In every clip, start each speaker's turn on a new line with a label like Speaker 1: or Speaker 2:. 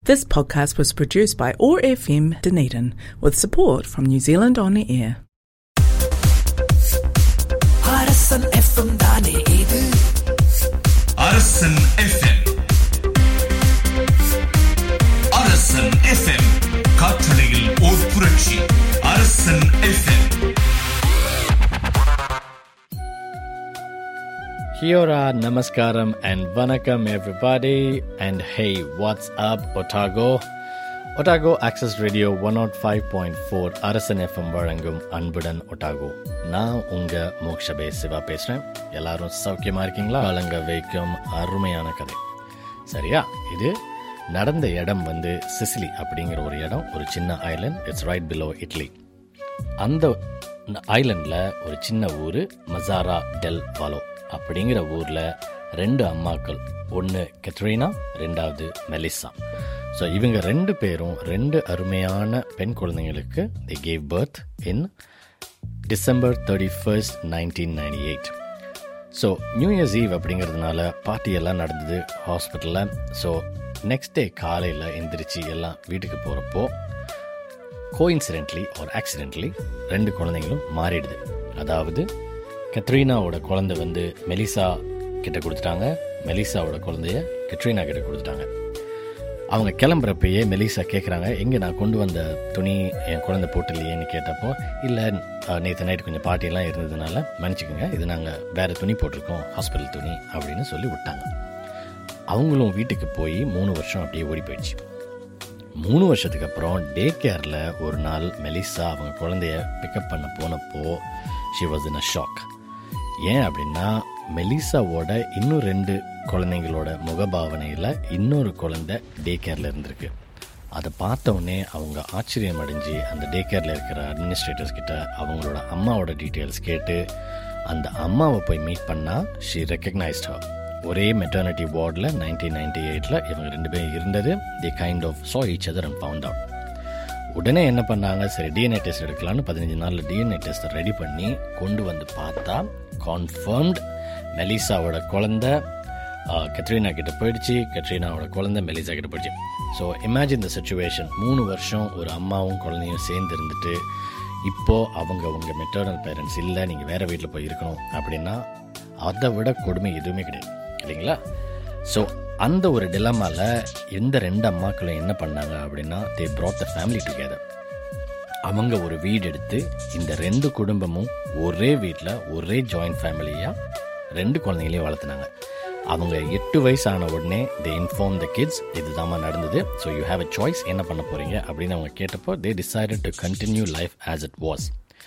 Speaker 1: This podcast was produced by OAR FM Dunedin with support from New Zealand On the Air.
Speaker 2: Arasan FM தானே இது
Speaker 3: அரசன் FM அரசன் FM காற்றலையில் ஓர் புரட்சி Arasan FM
Speaker 4: Kia ora, namaskaram, and vanakkam, everybody. And hey, what's up, Otago? Otago Access Radio 105.4 அரசன் FM வழங்கும் அன்புடன் ஒட்டாகோ நான் உங்க மோக்ஷபே சிவா பேசுறேன் எல்லாரும் சௌக்கியமா இருக்கீங்களா வழங்க வைக்கும் அருமையான கதை சரியா இது நடந்த இடம் வந்து சிசிலி அப்படிங்கிற ஒரு இடம் ஒரு சின்ன island it's right below Italy அந்த ஐலண்டில் ஒரு சின்ன ஊர் மசாரா டெல் வாலோ அப்படிங்கிற ஊரில் ரெண்டு அம்மாக்கள் ஒன்று கெத்ரீனா ரெண்டாவது மெலிசா ஸோ இவங்க ரெண்டு பேரும் ரெண்டு அருமையான பெண் குழந்தைங்களுக்கு they gave birth in December thirty first nineteen ninety eight so New Year's Eve அப்படிங்கிறதுனால பார்ட்டி எல்லாம் நடந்தது ஹாஸ்பிட்டலில் ஸோ நெக்ஸ்ட் டே காலையில் எந்திரிச்சு எல்லாம் வீட்டுக்கு போகிறப்போ கோயின்சிடென்ட்லி ஒரு ஆக்சிடென்ட்லி ரெண்டு குழந்தைங்களும் மாறிடுது அதாவது கத்ரீனாவோட குழந்தை வந்து மெலிசா கிட்ட கொடுத்துட்டாங்க மெலிசாவோட குழந்தைய கத்ரீனா கிட்ட கொடுத்துட்டாங்க அவங்க கிளம்புறப்பயே மெலிசா கேட்குறாங்க எங்கே நான் கொண்டு வந்த துணி என் குழந்தை போட்டுலையேன்னு கேட்டப்போ இல்லை நேற்று நைட் கொஞ்சம் பார்ட்டியெல்லாம் இருந்ததுனால மன்னிச்சுக்கோங்க இது நாங்கள் வேறு துணி போட்டிருக்கோம் ஹாஸ்பிட்டல் துணி அப்படின்னு சொல்லி விட்டாங்க அவங்களும் வீட்டுக்கு போய் மூணு வருஷம் அப்படியே ஓடி போயிடுச்சு மூணு வருஷத்துக்கு அப்புறம் டே கேரில் ஒரு நாள் மெலிசா அவங்க குழந்தைய பிக்கப் பண்ண போனப்போ she was in a shock ஏன் அப்படின்னா மெலிசாவோட இன்னும் ரெண்டு குழந்தைங்களோட முகபாவனையில் இன்னொரு குழந்தை டே கேரில் இருந்திருக்கு அதை பார்த்த உடனே அவங்க ஆச்சரியம் அடைஞ்சு அந்த டே கேரில் இருக்கிற அட்மினிஸ்ட்ரேட்டர்ஸ் கிட்ட அவங்களோட அம்மாவோட டீட்டெயில்ஸ் கேட்டு அந்த அம்மாவை போய் மீட் பண்ணால் ஷி ரெக்கக்னைஸ்ட் ஹர் ஒரே மெட்டர்னிட்டி வார்டில் நைன்டீன் நைன்டி எயிட்டில் இவங்க ரெண்டு பேரும் இருந்தது they kind of saw each other and found out உடனே என்ன பண்ணாங்க சரி டிஎன்ஏ டெஸ்ட் எடுக்கலாம்னு பதினஞ்சு நாளில் டிஎன்ஏ டெஸ்ட்டை ரெடி பண்ணி கொண்டு வந்து பார்த்தா கான்ஃபர்ம்ட் மெலிசாவோட குழந்தை கத்ரீனா கிட்ட போயிடுச்சு கத்ரீனாவோட குழந்தை மெலிசா கிட்ட போயிடுச்சு ஸோ இமேஜின் த சுச்சுவேஷன் மூணு வருஷம் ஒரு அம்மாவும் குழந்தையும் சேர்ந்து இருந்துட்டு இப்போ அவங்க உங்க மெட்டர்னல் பேரண்ட்ஸ் இல்லை நீங்கள் வேற வீட்டில் போய் இருக்கணும் அப்படின்னா அதை விட கொடுமை எதுவுமே கிடையாது இல்லைங்களா ஸோ அந்த ஒரு டிலமால எந்த ரெண்டு அம்மாக்களும் என்ன பண்ணாங்க அப்படின்னா they brought the family together அவங்க ஒரு வீடு எடுத்து இந்த ரெண்டு குடும்பமும் ஒரே வீட்டில் ஒரே ஜாயிண்ட் ஃபேமிலியாக ரெண்டு குழந்தைங்களையும் வளர்த்துனாங்க அவங்க எட்டு வயசு ஆன உடனே தே இன்ஃபார்ம் த கிட்ஸ் இதுதாம்மா நடந்தது so you have a choice என்ன பண்ண போறீங்க அப்படின்னு அவங்க கேட்டப்போ they decided to continue life as it was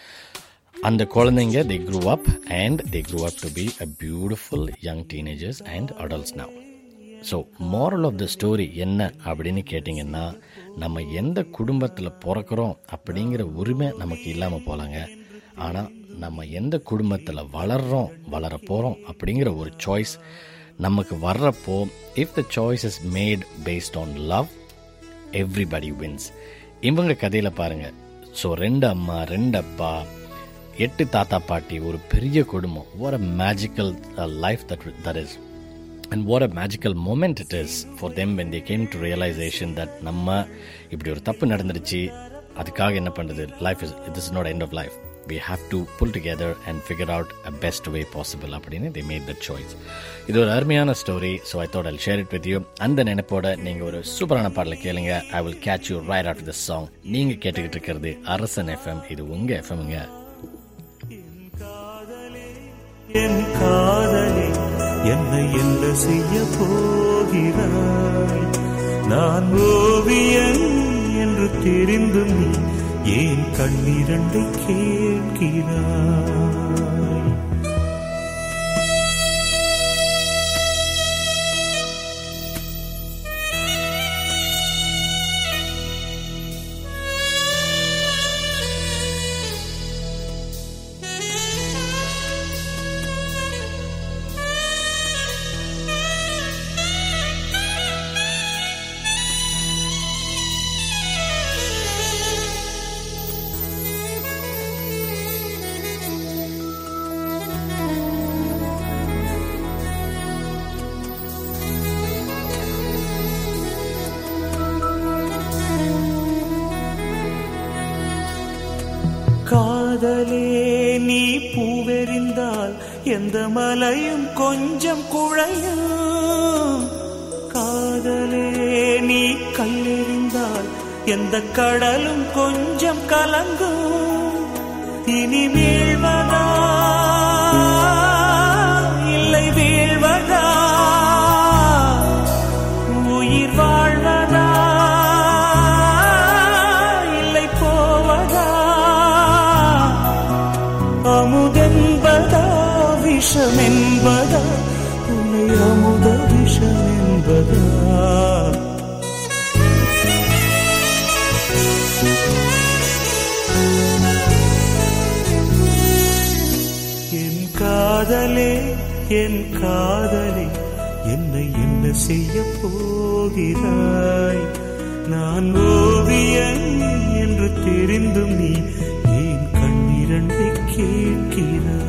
Speaker 4: அந்த குழந்தைங்க they grew up and they grew up to be a beautiful young teenagers and adults now so moral of the story என்ன அப்படின்னு கேட்டிங்கன்னா நம்ம எந்த குடும்பத்தில் பிறக்கிறோம் அப்படிங்கிற உரிமை நமக்கு இல்லாமல் போகலாங்க ஆனால் நம்ம எந்த குடும்பத்தில் வளர்றோம் வளர போகிறோம் அப்படிங்கிற ஒரு சாய்ஸ் நமக்கு வர்றப்போ if the choice is made based on love everybody wins இவங்க கதையில் பாருங்க ஸோ ரெண்டு அம்மா ரெண்டு அப்பா எட்டு தாத்தா பாட்டி ஒரு பெரிய குடும்பம் what a magical life that that is and what a magical moment it is for them when they came to realization that நம்ம இப்படி ஒரு தப்பு நடந்துருச்சு அதுக்காக என்ன பண்ணுறது life is this is not end of life we have to pull together and figure out a best way possible அப்படின்னு they made that choice இது ஒரு அருமையான story so I thought I'll share it with you அந்த நினைப்போட நீங்கள் ஒரு சூப்பரான பாடலை கேளுங்க ஐ will catch you right after this song நீங்கள் கேட்டுக்கிட்டு இருக்கிறது அரசன் எஃப்எம் இது உங்கள் எஃப்எம்ங்க
Speaker 5: என் காதலே என்னை என்ன செய்ய போகிறாய் நான் ஓவியன் என்று தெரிந்தும் நீ ஏன் கண்ணிரண்டை கேட்கிறாய் காதலே நீ பூவெறிந்தால் எந்த மலையும் கொஞ்சம் குழையும் காதலே நீ கல்லெறிந்தால் எந்த கடலும் கொஞ்சம் கலங்கும் இனி வீழ்வதா இல்லை வீழ்வதா உயிர் வாழ்வதா இல்லை போவதா அமுதென்பதா விஷமென்பதா உன்னை அமுத விஷமென்பதா என் காதலே என் காதலே என்னை என்ன செய்ய போகிறாய் நான் ஓவியன் என்று தெரிந்தும் நீ ஏன் கண்ணிரண்டை கேட்கிறாய்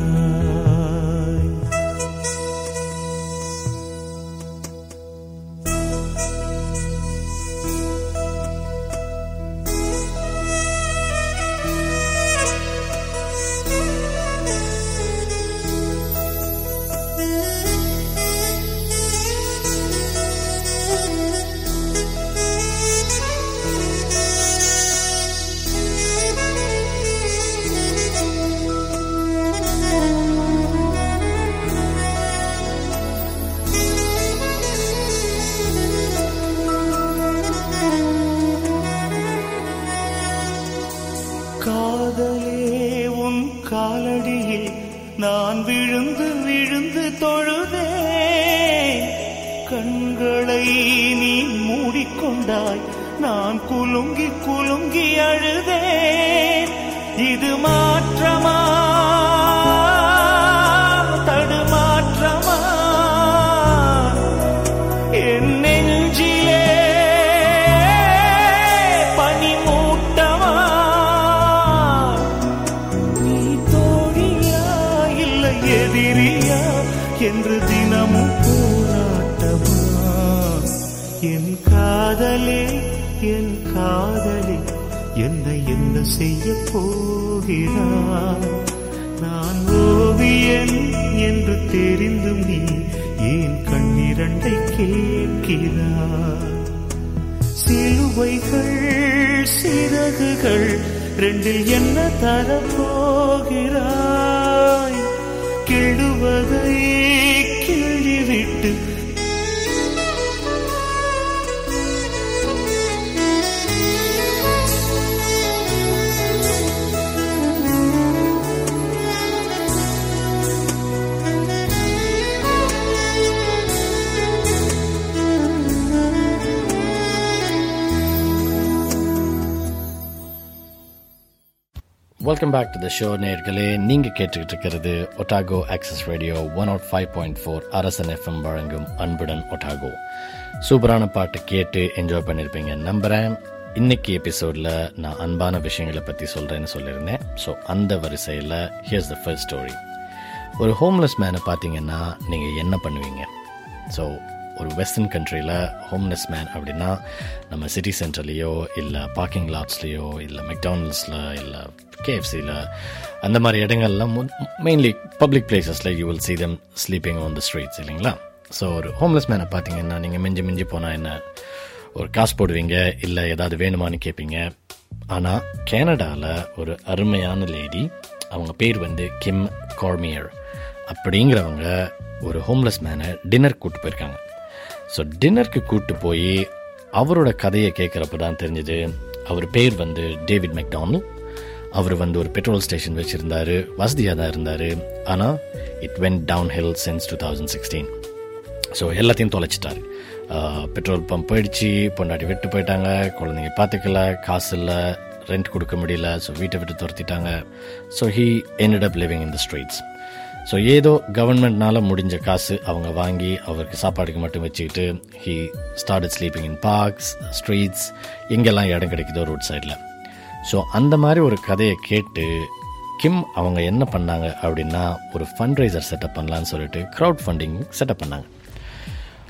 Speaker 5: காதலே உன் காலடியில் நான் விழுந்து விழுந்து தொழுதே கண்களை நீ மூடிக்கொண்டாய் நான் குலுங்கி குலுங்கி அழுதேன் இது மாற்றமா தடுமாற்றமா என் நெஞ்சிலே பனிமூட்டமா நீ தோழியா இல்லை எதிரியா என்று தினமும் போராட்டமா என் காதலே என் காதலே என்னை என்ன செய்ய போகிறாய் நான் ஓவியன் என்று தெரிந்தும் நீ ஏன் கண்ணிரண்டை கேட்கிறாய் சிலுவைகள் சிறகுகள் ரெண்டில் என்ன தரப்போகிறாய் கிள்ளுவதை கிள்ளிவிட்டு
Speaker 4: welcome back to the show நேர்களே நீங்க கேட்டுக்கிட்டு இருக்கிறது Otago access radio one naught five point four Arasan FM வழங்கும் அன்புடன் ஒட்டாகோ சூப்பரான பாட்டு கேட்டு என்ஜாய் பண்ணியிருப்பீங்க நம்புறேன் இன்னைக்கு எபிசோடில் நான் அன்பான விஷயங்களை பற்றி சொல்கிறேன்னு சொல்லியிருந்தேன் ஸோ அந்த வரிசையில் ஹியர்ஸ் த ஃபர்ஸ்ட் ஸ்டோரி ஒரு ஹோம்லெஸ் மேனை பார்த்தீங்கன்னா நீங்கள் என்ன பண்ணுவீங்க ஸோ ஒரு வெஸ்டர்ன் கண்ட்ரியில் ஹோம்லெஸ் மேன் அப்படின்னா நம்ம சிட்டி சென்டர்லேயோ இல்லை பார்க்கிங் லாட்ஸ்லேயோ இல்லை மெக்டானல்ஸில் இல்லை கேஎஃப்சியில் அந்த மாதிரி இடங்கள்லாம் மெயின்லி பப்ளிக் பிளேசஸில் you will see them sleeping on the streets இல்லைங்களா ஸோ ஒரு ஹோம்லெஸ் மேனை பார்த்தீங்கன்னா நீங்கள் மிஞ்சி மிஞ்சி போனால் என்ன ஒரு காசு போடுவீங்க இல்லை ஏதாவது வேணுமான்னு கேட்பீங்க ஆனால் கனடாவில் ஒரு அருமையான லேடி அவங்க பேர் வந்து கிம் கார்மியர் அப்படிங்கிறவங்க ஒரு ஹோம்லெஸ் மேனை டின்னர் கூட்டு போயிருக்காங்க ஸோ டின்னருக்கு கூட்டு போய் அவரோட கதையை கேட்குறப்ப தான் தெரிஞ்சது அவர் பேர் வந்து டேவிட் மெக்டானல் அவர் வந்து ஒரு பெட்ரோல் ஸ்டேஷன் வச்சுருந்தாரு வசதியாக தான் இருந்தார் ஆனால் it went downhill since two thousand sixteen so எல்லாத்தையும் தொலைச்சிட்டாரு பெட்ரோல் பம்ப் போயிடுச்சு பொண்டாட்டி விட்டு போயிட்டாங்க குழந்தைங்க பார்த்துக்கல காசு இல்லை ரெண்ட் கொடுக்க முடியல ஸோ வீட்டை விட்டு துரத்திட்டாங்க so he ended up living in the streets so ஏதோ கவர்மெண்ட்னால முடிஞ்ச காசு அவங்க வாங்கி அவருக்கு சாப்பாடுக்கு மட்டும் வச்சுக்கிட்டு he started sleeping in parks streets எங்கெல்லாம் இடம் கிடைக்குதோ ரோட் சைடில் ஸோ அந்த மாதிரி ஒரு கதையை கேட்டு கிம் அவங்க என்ன பண்ணாங்க அப்படின்னா ஒரு ஃபண்ட் ரைசர் செட்டப் பண்ணலான்னு சொல்லிட்டு க்ரௌட் ஃபண்டிங் செட்டப் பண்ணாங்க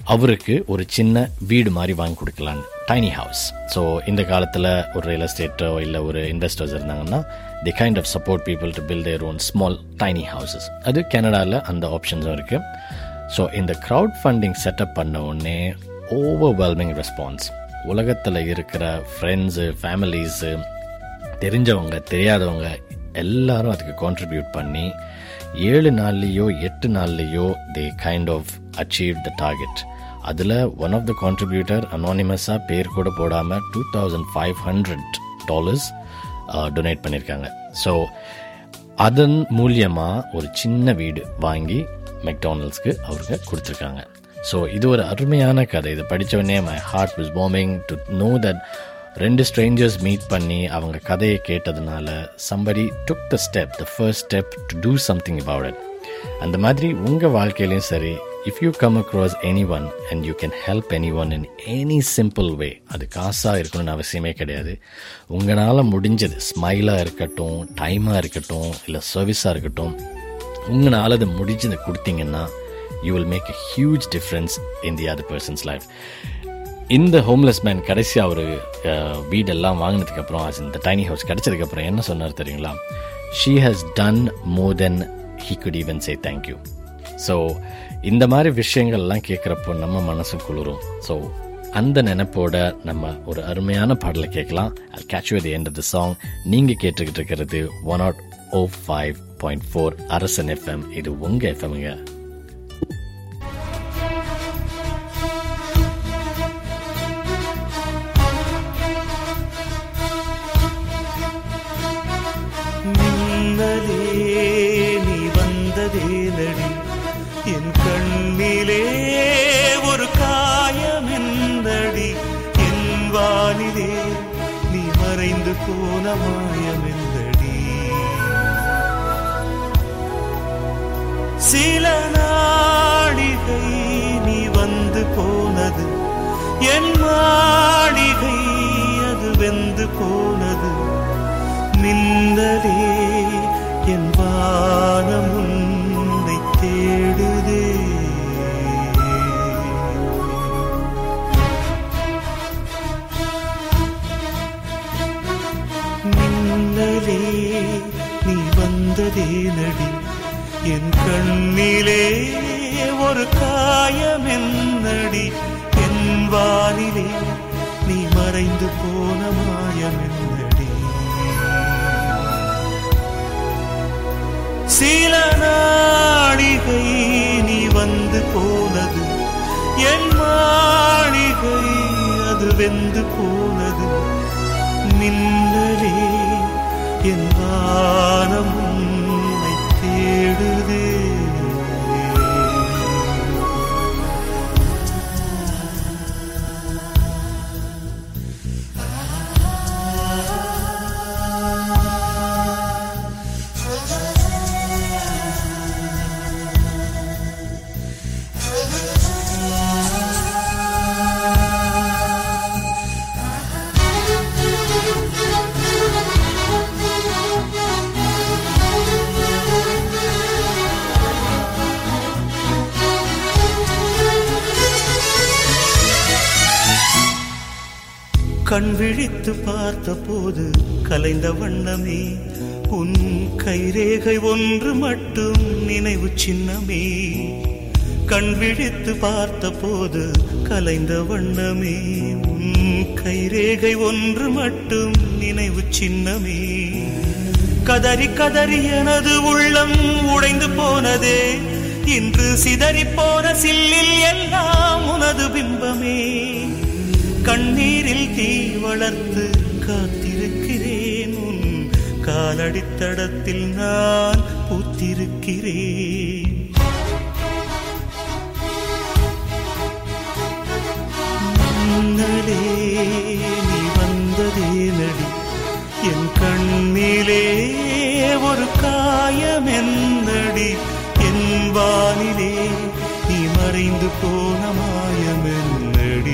Speaker 4: அவருக்கு ஒரு சின்ன வீடு மாதிரி வாங்கி கொடுக்கலான்னு டைனி ஹவுஸ் ஸோ இந்த காலத்தில் ஒரு ரியல் எஸ்டேட்டோ இல்லை ஒரு இன்வெஸ்டர்ஸ் இருந்தாங்கன்னா they kind of support people to build their own small tiny houses அது கனடாவில் அந்த ஆப்ஷன்ஸும் இருக்குது ஸோ இந்த க்ரௌட் ஃபண்டிங் செட்டப் பண்ண உடனே ஓவர்வெல்மிங் ரெஸ்பான்ஸ் உலகத்தில் இருக்கிற ஃப்ரெண்ட்ஸு ஃபேமிலிஸு தெரிஞ்சவங்க தெரியாதவங்க எல்லாரும் அதுக்கு கான்ட்ரிபியூட் பண்ணி ஏழு நாள்லேயோ எட்டு நாள்லேயோ they kind of achieve the target அதில் ஒன் ஆஃப் த கான்ட்ரிபியூட்டர் அனானிமஸாக பேர் கூட போடாமல் two thousand five hundred dollars donate பண்ணியிருக்காங்க ஸோ அதன் மூலியமாக ஒரு சின்ன வீடு வாங்கி மெக்டானல்ஸ்க்கு அவருக்கு கொடுத்துருக்காங்க ஸோ இது ஒரு அருமையான கதை இதை படித்த உடனே my heart was warming to know that ரெண்டு ஸ்ட்ரேஞ்சர்ஸ் மீட் பண்ணி அவங்க கதையை கேட்டதுனால somebody took the step the first step to do something about it அந்த மாதிரி உங்கள் வாழ்க்கையிலையும் சரி if you come across any one and you can help any one in any simple way அது காசாக இருக்கணும்னு அவசியமே கிடையாது உங்களால் முடிஞ்சது ஸ்மைலாக இருக்கட்டும் டைமாக இருக்கட்டும் இல்லை சர்வீஸாக இருக்கட்டும் உங்களால் அது முடிஞ்சதை கொடுத்தீங்கன்னா you will make a huge difference in the other person's life இந்த ஹோம்லெஸ் மேன் கடைசியாக ஒரு வீடெல்லாம் வாங்கினதுக்கப்புறம் as இந்த டைனி ஹவுஸ் கிடைச்சதுக்கப்புறம் என்ன சொன்னார் தெரியுங்களா she has done more than he could even say thank you so இந்த மாதிரி விஷயங்கள்லாம் கேட்குறப்போ நம்ம மனசு குளிரும் ஸோ அந்த நினைப்போட நம்ம ஒரு அருமையான பாடலை கேட்கலாம் அது catch the end of the song நீங்கள் கேட்டுக்கிட்டு இருக்கிறது one naught oh five point four Arasan FM இது உங்கள் எஃப்எம்ங்க
Speaker 5: மின்னலே நீ வந்ததே நடி என் கண்ணிலே ஒரு காயம் என்னடி என் வானிலே நீ மறைந்து போன மாயம் என்னடி சில நாடிகை நீ வந்து போனது என் மாளிகை அது வெந்து போனது மின்னலே என் வானம் உன்னை தேடுதே மின்னலே நீ வந்ததே நடி என் கண்ணிலே ஒரு காயம் என்னடி என் வானிலே நீ மறைந்து போன மாயம் என்னடி சில நாளிகை நீ வந்து போனது என் மாளிகை அது வெந்து போனது மின்னலே என் வானம் உன்னை தேடுதே கண் விழித்து பார்த்த போது கலைந்த வண்ணமே உன் கைரேகை ஒன்று மட்டும் நினைவு சின்னமே கண் விழித்து பார்த்த போது கலைந்த வண்ணமே உன் கைரேகை ஒன்று மட்டும் நினைவு சின்னமே கதறி கதறி எனது உள்ளம் உடைந்து போனதே இன்று சிதறி போன சில்லில் எல்லாம் உனது பிம்பமே கண்ணீரில் தீ வளர்த்து காத்திருக்கிறேன் உன் காலடித்தடத்தில் நான் பூத்திருக்கிறேன் மன்னலே நீ வந்ததே நடி என் கண்ணிலே ஒரு காயம் என்னடி என் வானிலே நீ மறைந்து போன மாயம் என்னடி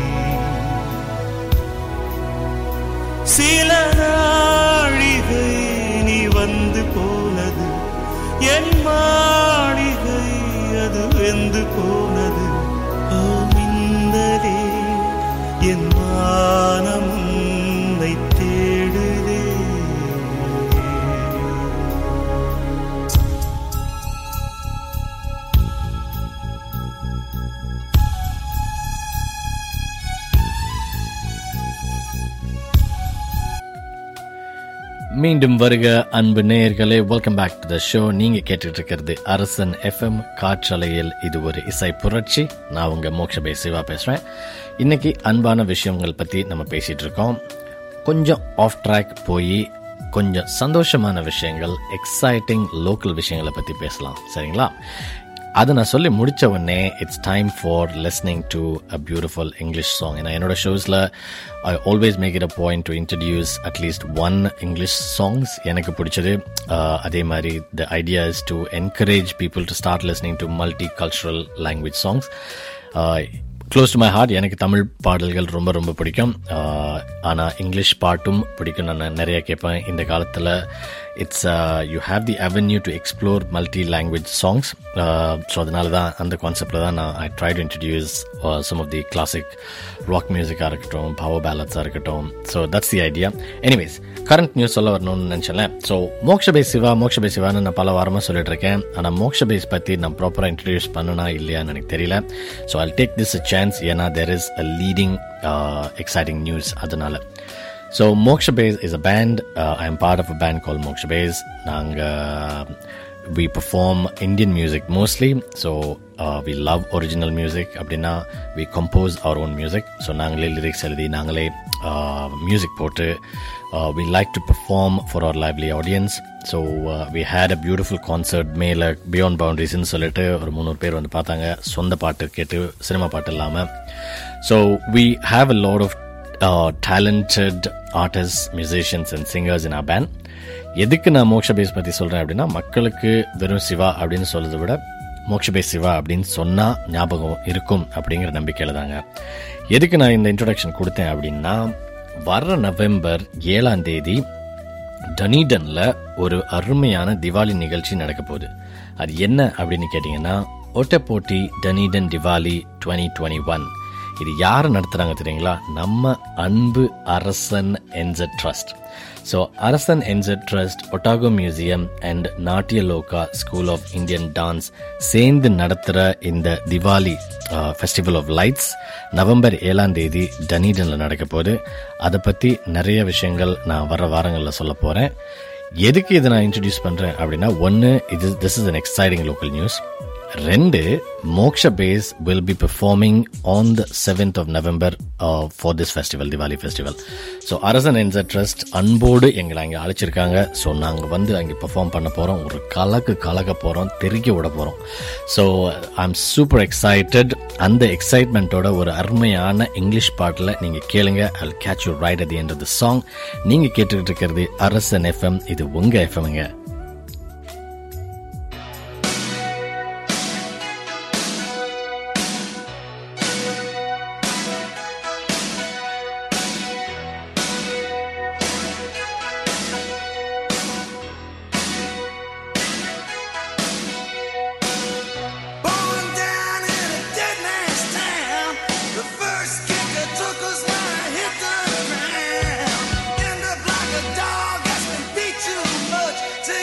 Speaker 5: சில நாழிகை நீ வந்து போனது என் மாளிகை அது வெந்து போனது ஓ என் வானம் உன்னை தேடுதே
Speaker 4: மீண்டும் வருக அன்பு நேயர்களே welcome back to the show நீங்க கேட்டுட்டு இருக்கிறது அரசன் எஃப்எம் காற்றலையில் இது ஒரு இசை புரட்சி நான் உங்க மோக்ஷபே சிவா பேசுறேன் இன்னைக்கு அன்பான விஷயங்கள் பத்தி நம்ம பேசிட்டு இருக்கோம் கொஞ்சம் ஆஃப் ட்ராக் போய் கொஞ்சம் சந்தோஷமான விஷயங்கள் எக்ஸைட்டிங் லோக்கல் விஷயங்களை பத்தி பேசலாம் சரிங்களா அதை நான் சொல்லி முடிச்ச உடனே it's time for listening to a beautiful English song ஏன்னா என்னோட ஷோஸில் I always make it a point to introduce at least one English songs எனக்கு பிடிச்சது Uh, அதே மாதிரி the idea is to encourage people to start listening to multi cultural language songs close to my heart எனக்கு தமிழ் பாடல்கள் ரொம்ப ரொம்ப பிடிக்கும் ஆனால் இங்கிலீஷ் பாட்டும் பிடிக்கும் நான் நிறைய கேட்பேன் இந்த காலத்தில் it's you have the avenue to explore multi language songs so அதனால தான் அந்த கான்செப்டில் தான் நான் I try to introduce some of the classic rock மியூசிக்காக இருக்கட்டும் பவர் பேலன்ஸாக இருக்கட்டும் so that's the idea anyways current news சொல்ல வரணும்னு நினச்சேன் ஸோ மோக்ஷபே சிவா மோக்ஷபே சிவான்னு நான் பல வாரமாக சொல்லிட்டு இருக்கேன் ஆனால் மோக்ஷபேஸ் பற்றி நான் ப்ராப்பராக இன்ட்ரடியூஸ் பண்ணனா இல்லையான்னு எனக்கு தெரியல so I take this a chance ஏன்னா there is a leading exciting news அதனால so Mokshabase is a band I am part of a band call Mokshabase நாங்கள் we perform Indian music mostly. So uh, we love original music. அப்படின்னா we compose our own music. So நாங்களே lyrics எழுதி நாங்களே music போட்டு uh, we like to perform for our lively audience. So we had a beautiful concert மேலே beyond பவுண்டரிஸ்ன்னு சொல்லிட்டு ஒரு முந்நூறு பேர் வந்து பார்த்தாங்க சொந்த பாட்டு கேட்டு சினிமா பாட்டு இல்லாமல் so we have a lot of uh, talented artists, musicians and singers in our band. எதுக்கு நான் மோக்ஷபேஸ் பற்றி சொல்கிறேன் அப்படின்னா மக்களுக்கு வெறும் சிவா அப்படின்னு சொல்றதை விட மோக்ஷபேஸ் சிவா அப்படின்னு சொன்னால் ஞாபகம் இருக்கும் அப்படிங்கிற நம்பிக்கையில் தாங்க எதுக்கு நான் இந்த இன்ட்ரொடக்ஷன் கொடுத்தேன் அப்படின்னா வர்ற நவம்பர் ஏழாம் தேதி டனீடன்ல ஒரு அருமையான திவாலி நிகழ்ச்சி நடக்க போகுது அது என்ன அப்படின்னு கேட்டிங்கன்னா ஒட்டப்போட்டி Dunedin Diwali twenty twenty one இது யார் நடத்துகிறாங்க தெரியுங்களா நம்ம அன்பு Arasan N Z Trust so Arasan N Z Trust Otago Museum and Natyaloka School of Indian Dance சேர்ந்து நடத்துகிற இந்த Diwali festival of lights November ஏழாம் தேதி டனீடனில் நடக்க போகுது அதை பற்றி நிறைய விஷயங்கள் நான் வர வாரங்களில் சொல்ல போகிறேன் எதுக்கு இதை நான் இன்ட்ரடியூஸ் பண்ணுறேன் அப்படின்னா ஒன்று இது this is an exciting local news ரெண்டு Mokshabase will be performing on the seventh of November for this festival Diwali festival so Arasan N Z Trust அன்போடு எங்களை அங்கே அழைச்சிருக்காங்க ஸோ நாங்கள் வந்து அங்கே பெர்ஃபார்ம் பண்ண போகிறோம் ஒரு கலக்கு கலக்க போகிறோம் தெருக்கி விட போகிறோம் so I am super excited அந்த எக்ஸைட்மெண்ட்டோட ஒரு அருமையான இங்கிலீஷ் பாட்டில் நீங்கள் கேளுங்க I catch you right at the end of the song நீங்கள் கேட்டுக்கிட்டு இருக்கிறது அரசன் எஃப்எம் இது உங்கள் எஃப்எம்ங்க
Speaker 2: Born down in a dead man's town. The first kicker took us when I hit the ground. End up like a dog that's been beat too much.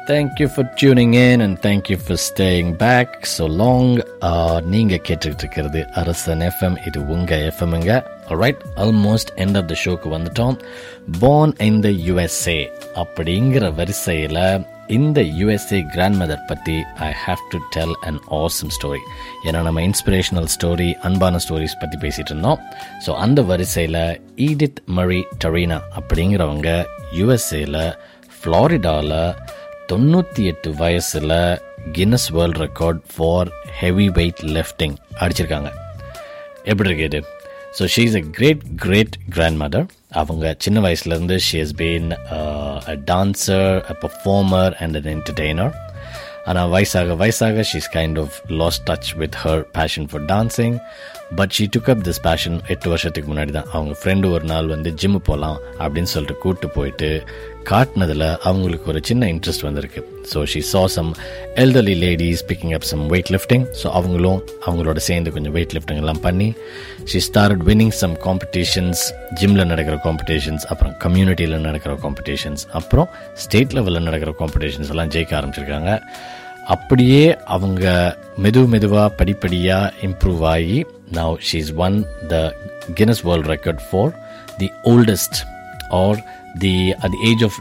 Speaker 4: Thank you for tuning in and thank you for staying back so long. Uh, நீங்க கேட்டுட்டு இருக்கிறது அரசன் FM இது உங்க எஃப்எம்ங்க right almost end of the ஷோக்கு வந்துட்டோம் born in the USA அப்படிங்கிற வரிசையில் இந்த யுஎஸ்ஏ கிராண்ட் மதர் பற்றி I have to tell an awesome story ஏன்னா நம்ம இன்ஸ்பிரேஷனல் ஸ்டோரி அன்பான ஸ்டோரிஸ் பற்றி பேசிகிட்டு இருந்தோம் ஸோ அந்த வரிசையில் ஈடித் மரி டரீனா அப்படிங்கிறவங்க யுஎஸ்ஏல ஃப்ளாரிடாவில் தொண்ணூற்றி எட்டு வயசில் Guinness world record for heavy weight lifting அடிச்சிருக்காங்க எப்படி இருக்கு இது so she is a great great grandmother அவங்க சின்ன வயசுலேருந்து she has been a dancer a performer and an entertainer ஆனால் வயசாக வயசாக she's kind of lost touch with her passion for dancing but she took up this passion எட்டு வருஷத்துக்கு முன்னாடி தான் அவங்க ஃப்ரெண்டு ஒரு நாள் வந்து ஜிம்மு போகலாம் அப்படின்னு சொல்லிட்டு கூப்பிட்டு போயிட்டு காட்டினதில் அவங்களுக்கு ஒரு சின்ன இன்ட்ரெஸ்ட் வந்திருக்கு so she saw some elderly ladies picking up some weight lifting so அவங்களும் அவங்களோட சேர்ந்து கொஞ்சம் வெயிட் லிஃப்டிங் எல்லாம் பண்ணி she start winning some competitions ஜிம்மில் நடக்கிற காம்படிஷன்ஸ் அப்புறம் கம்யூனிட்டியில் நடக்கிற காம்படிஷன்ஸ் அப்புறம் ஸ்டேட் லெவலில் நடக்கிற காம்படிஷன்ஸ் எல்லாம் ஜெயிக்க ஆரம்பிச்சிருக்காங்க அப்படியே அவங்க மெது மெதுவாக படிப்படியாக இம்ப்ரூவ் ஆகி now she is one the Guinness world record for the oldest are the at the age of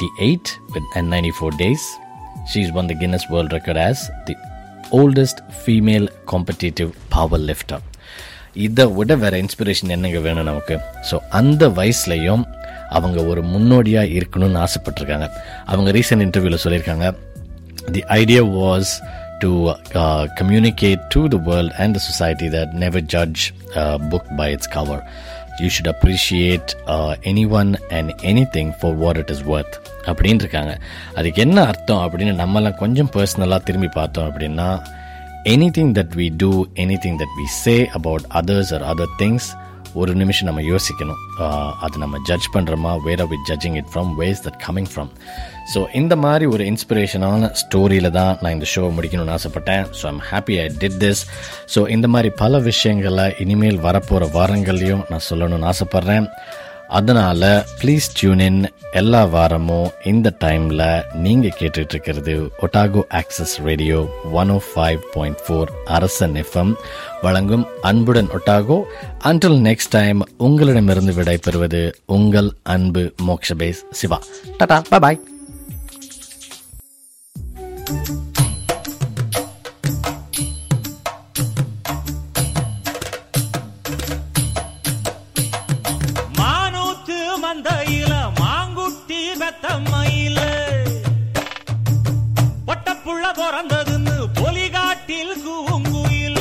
Speaker 4: 98 with and 94 days she's won the guinness world record as the oldest female competitive power lifter இதை விட வேற inspiration என்னங்க வேணும் நமக்கு so அந்த வயசுலையும் அவங்க ஒரு முன்னோடியாக இருக்கணும்னு ஆசைப்பட்டிருக்காங்க அவங்க ரீசெண்ட் இன்டர்வியூவில் சொல்லியிருக்காங்க the idea was to uh, communicate to the world and the society that never judge a book by its cover. You should appreciate uh, anyone and anything for what it is worth. அப்படின்னு இருக்காங்க அதுக்கு என்ன அர்த்தம் அப்படின்னு நம்மலாம் கொஞ்சம் பர்சனலாக திரும்பி பார்த்தோம் அப்படின்னா anything that we do anything that we say about others or other things ஒரு நிமிஷம் நம்ம யோசிக்கணும் அது நம்ம ஜட்ஜ் பண்ணுறோமா where are we judging it from ways that coming from so இந்த மாதிரி ஒரு இன்ஸ்பிரேஷனான ஸ்டோரியில் தான் நான் இந்த ஷோ முடிக்கணும்னு ஆசைப்பட்டேன் so I'm happy I did this so இந்த மாதிரி பல விஷயங்களை இனிமேல் வரப்போகிற வாரங்கள்லையும் நான் சொல்லணும்னு ஆசைப்பட்றேன் அதனால் ப்ளீஸ் டியூன் இன் எல்லா வாரமும் இந்த டைமில் நீங்கள் கேட்டுட்டு இருக்கிறது Otago access radio one o five point four Arasan FM வழங்கும் அன்புடன் ஒட்டாகோ அன்டில் நெக்ஸ்ட் டைம் உங்களிடமிருந்து விடைபெறுவது உங்கள் அன்பு மோக்ஷபேஸ் சிவா டாடா பாய்
Speaker 5: மானூத்து மந்தையில மாங்குட்டி வெத்தம்மையில பொட்டப்புள்ள பிறந்ததுன்னு பொலிகாட்டில் கூங்குயில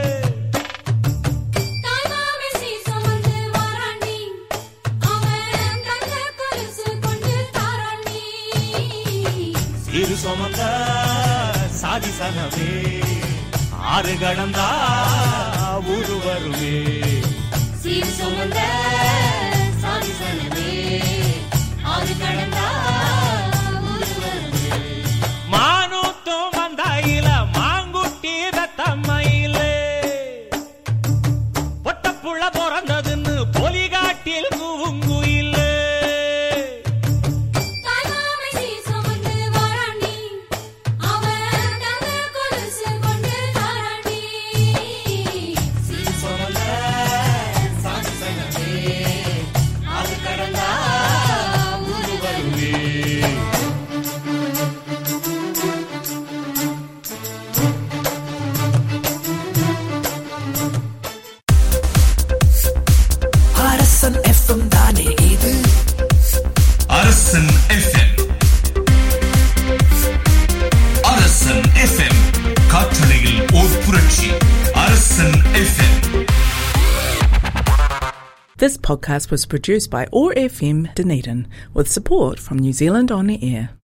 Speaker 6: தாய்மாமே சீசமந்து வாராண்டி அவன் தங்க கொலுசு கொண்டு தாராண்டி
Speaker 5: சிறு சுமந்த சாதி சனமே ஆறு கடந்தா ஊரு வருமே
Speaker 6: சீர் சுமந்த சாதி சனமே ஆறு கடந்தா ஊரு வருது
Speaker 5: மானூத்தும் மந்தையில மாங்குட்டி வெத்தம்மையில பொட்டப்புள்ள பிறந்ததுன்னு பொலிகாட்டில் கூங்குயில
Speaker 6: தாய்மாமே சீசமந்து வாராண்டி அவன் தங்க கொலுசு கொண்டு தாராண்டி சீர் சுமந்த சாதி சனமே ஆறு கடந்தா ஊரு வருது
Speaker 7: அரசன் எஃப்எம் தானே இது
Speaker 3: அரசன் எஃப்எம் அரசன் எஃப்எம் காற்றலையில் ஓர் புரட்சி Arasan FM
Speaker 1: This podcast was produced by ORFM Dunedin with support from New Zealand On the Air.